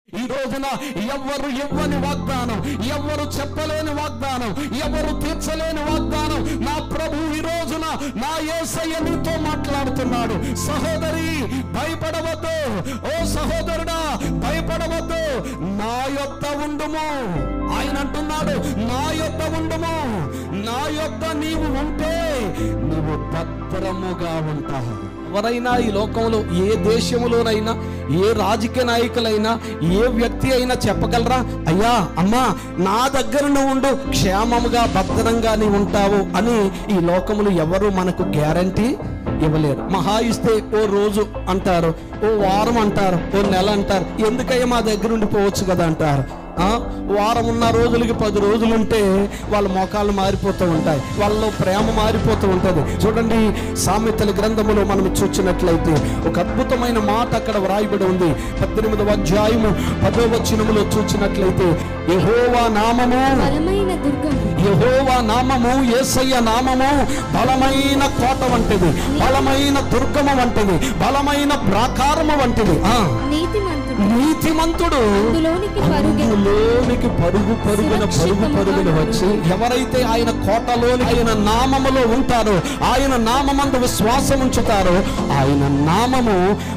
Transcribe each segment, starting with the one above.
ఈ రోజున ఎవరు ఇవ్వని వాగ్దానం ఎవరు చెప్పలేని వాగ్దానం ఎవరు తీర్చలేని వాగ్దానం నా ప్రభు ఈ రోజున నా యేసయ్య నీతో మాట్లాడుతున్నాడు సహోదరి భయపడవద్దు ఓ సహోదరుడా భయపడవద్దు నా యొక్క ఉండుము ఆయన అంటున్నాడు నా యొక్క ఉండుము నా యొక్క నీవు ఉంటే నువ్వు భద్రముగా ఉంటావు ఎవరైనా ఈ లోకంలో ఏ దేశంలోనైనా ఏ రాజకీయ నాయకులైనా ఏ వ్యక్తి అయినా చెప్పగలరా అయ్యా అమ్మా నా దగ్గర నువ్వు ఉండు క్షేమముగా భద్రంగా నీవు ఉంటావు అని ఈ లోకములు ఎవరు మనకు గ్యారంటీ ఇవ్వలేరు మహా ఇస్తే ఓ రోజు అంటారు ఓ వారం అంటారు ఓ నెల అంటారు ఎందుకయ్యా మా దగ్గర ఉండిపోవచ్చు కదా అంటారు ఆ, వారం ఉన్న రోజులకి పది రోజులు ఉంటే వాళ్ళ మోకాళ్ళు మారిపోతూ ఉంటాయి వాళ్ళలో ప్రేమ మారిపోతూ ఉంటుంది చూడండి సామెతల గ్రంథములో మనం చూచినట్లయితే ఒక అద్భుతమైన మాట అక్కడ వ్రాయబడి ఉంది పద్దెనిమిదవ అధ్యాయము పదో వచనములో చూచినట్లయితే యెహోవా నామము బలమైన దుర్గము యెహోవా నామము యేసయ్య నామము బలమైన కోట వంటిది బలమైన దుర్గము వంటిది బలమైన ప్రాకారము వంటిది ఆ నీతిమంతుడు నీతిమంతుడు అందులోనికి పరుగె అందులోనికి పరుగు పరుగున పరుగు పరుగున వచ్చి ఎవరైతే ఆయన కోటలోని ఆయన నామములో ఉంటారో ఆయన నామమందు విశ్వాసం ఉంచుతారో ఆయన నామము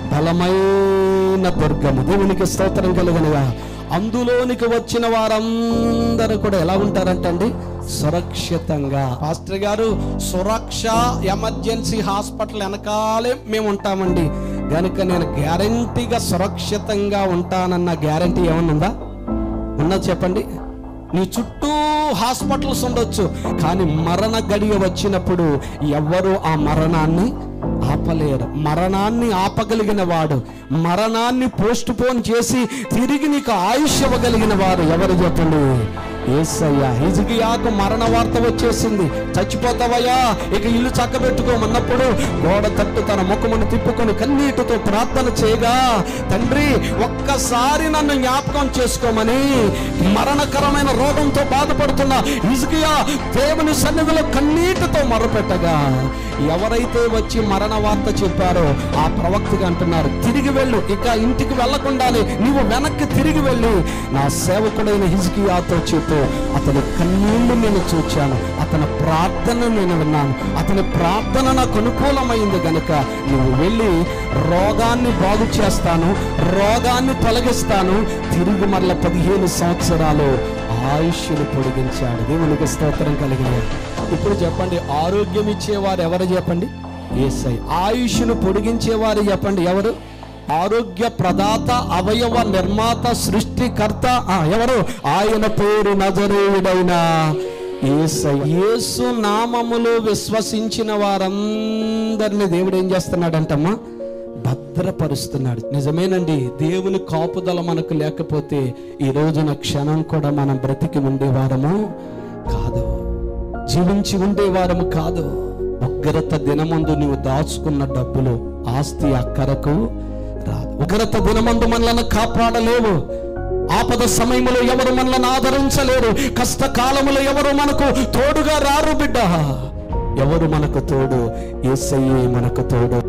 బలమైన దుర్గము దేవునికి స్తోత్రం కలుగనుగా అందులోనికి వచ్చిన వారందరూ కూడా ఎలా ఉంటారంటండి సురక్షితంగా పాస్టర్ గారు సురక్ష ఎమర్జెన్సీ హాస్పిటల్ వెనకాలే మేము ఉంటామండి కనుక నేను గ్యారంటీగా సురక్షితంగా ఉంటానన్న గ్యారంటీ ఏమన్నా ఉందా ఉన్నది చెప్పండి నీ చుట్టూ హాస్పిటల్స్ ఉండొచ్చు కానీ మరణ గడియ వచ్చినప్పుడు ఎవ్వరు ఆ మరణాన్ని ఆపలేరు మరణాన్ని ఆపగలిగిన వాడు మరణాన్ని పోస్ట్ పోన్ చేసి తిరిగి నీకు ఆయుష్ ఇవ్వగలిగిన వాడు ఎవరు చెప్పండి ఏసయ్యా హిజికియాకు మరణ వార్త వచ్చేసింది చచ్చిపోతావయ్యా ఇక ఇల్లు చక్కబెట్టుకోమన్నప్పుడు గోడ తట్టు తన ముఖమును తిప్పుకొని కన్నీటితో ప్రార్థన చేయగా తండ్రి ఒక్కసారి నన్ను జ్ఞాపకం చేసుకోమని మరణకరమైన రోగంతో బాధపడుతున్న హిజికియా దేవుని సన్నిధిలో కన్నీటితో మొరపెట్టగా ఎవరైతే వచ్చి మరణ వార్త చెప్పారో ఆ ప్రవక్తగా అంటున్నారు తిరిగి వెళ్ళు ఇక ఇంటికి వెళ్లకుండానే నీవు వెనక్కి తిరిగి వెళ్ళి నా సేవకుడైన హిజ్కియాతో చెప్పు అతని కన్నీళ్లు నేను చూచాను అతని ప్రార్థన నేను విన్నాను అతని ప్రార్థన నాకు అనుకూలమైంది గనుక నువ్వు వెళ్ళి రోగాన్ని బాగు చేస్తాను రోగాన్ని తొలగిస్తాను తిరిగి మరల పదిహేను సంవత్సరాలు ఆయుష్ను పొడిగించాడు దేవునికి స్తోత్రం కలిగినాడు ఇప్పుడు చెప్పండి ఆరోగ్యం ఇచ్చేవారు ఎవరు చెప్పండి ఏసై ఆయుష్ను పొడిగించేవారు చెప్పండి ఎవరు ఆరోగ్య ప్రదాత అవయవ నిర్మాత సృష్టికర్త ఆ, ఎవరు ఆయన పేరు నజరేయుడైన ఏసై యేసు నామములో విశ్వసించిన వారందరిని దేవుడు ఏం చేస్తున్నాడంటమ్మా భద్రపరుస్తున్నాడు నిజమేనండి దేవుని కాపుదల మనకు లేకపోతే ఈ రోజున క్షణం కూడా మనం బ్రతికి ఉండేవారము కాదు జీవించి ఉండేవారము కాదు ఉగ్రత దినమందు నీవు దాచుకున్న డబ్బులు ఆస్తి అక్కరకు రాదు ఉగ్రత దినమందు మనలను కాపాడలేవు ఆపద సమయంలో ఎవరు మనల్ని ఆదరించలేరు కష్టకాలములో ఎవరు మనకు తోడుగా రారు బిడ్డ ఎవరు మనకు తోడు ఏసయ్యే మనకు తోడు